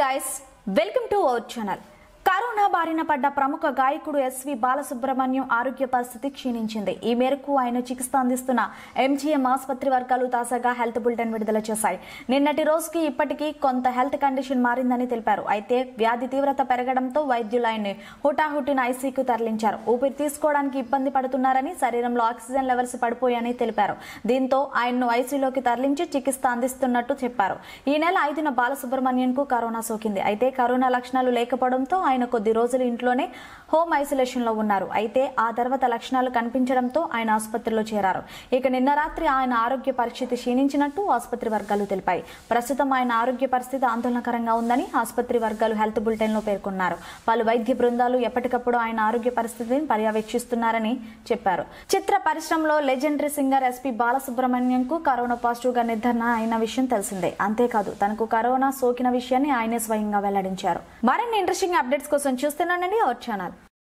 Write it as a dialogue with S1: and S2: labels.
S1: guys welcome to our channel corona బారిన పడ్డ ప్రముఖ గాయకుడు ఎస్వి బాలసుబ్రహ్మణ్యం ఆరోగ్య పరిస్థితి క్షీణించింది ఈ మేరకు ఆయన చికిత్స అందిస్తున్న ఎంజీఎం ఆసుపత్రి వర్గాలు తాజాగా హెల్త్ బులెటిన్ విడుదల చేశాయి నిన్నటి రోజుకి ఇప్పటికీ కొంత హెల్త్ కండిషన్ మారిందని తెలిపారు అయితే వ్యాధి తీవ్రత పెరగడంతో వైద్యులు ఆయన్ని హుటాహుటిన ఐసీకు తరలించారు ఊపిరి తీసుకోవడానికి ఇబ్బంది పడుతున్నారని శరీరంలో ఆక్సిజన్ లెవెల్స్ పడిపోయాయని తెలిపారు దీంతో ఆయన్ను ఐసీలోకి తరలించి చికిత్స అందిస్తున్నట్టు చెప్పారు ఈ నెల ఐదున బాలసుబ్రహ్మణ్యం కు కరోనా సోకింది అయితే కరోనా లక్షణాలు లేకపోవడంతో ఆయన కొద్ది రోజులు ఇంట్లోనే హోమ్ ఐసోలేషన్ లో ఉన్నారు అయితే ఆ తర్వాత లక్షణాలు కనిపించడంతో ఆయన ఆసుపత్రిలో చేరారు ఇక నిన్న రాత్రి ఆయన ఆరోగ్య పరిస్థితి క్షీణించినట్టు ఆసుపత్రి వర్గాలు తెలిపాయి ప్రస్తుతం ఆయన ఆరోగ్య పరిస్థితి ఆందోళనకరంగా ఉందని ఆసుపత్రి వర్గాలు హెల్త్ బులెటిన్ లో పేర్కొన్నారు పలు వైద్య బృందాలు ఎప్పటికప్పుడు ఆయన ఆరోగ్య పరిస్థితిని పర్యవేక్షిస్తున్నారని చెప్పారు చిత్ర పరిశ్రమలో లెజెండరీ సింగర్ ఎస్పీ బాలసుబ్రహ్మణ్యం కు కరోనా పాజిటివ్ గా నిర్ధారణ అయిన విషయం తెలిసిందే అంతేకాదు తనకు కరోనా సోకిన విషయాన్ని ఆయనే స్వయంగా వెల్లడించారు మరిన్ని ఇంట్రెస్టింగ్ అప్డేట్స్ కోసం చూస్తున్నానండి అవర్ ఛానల్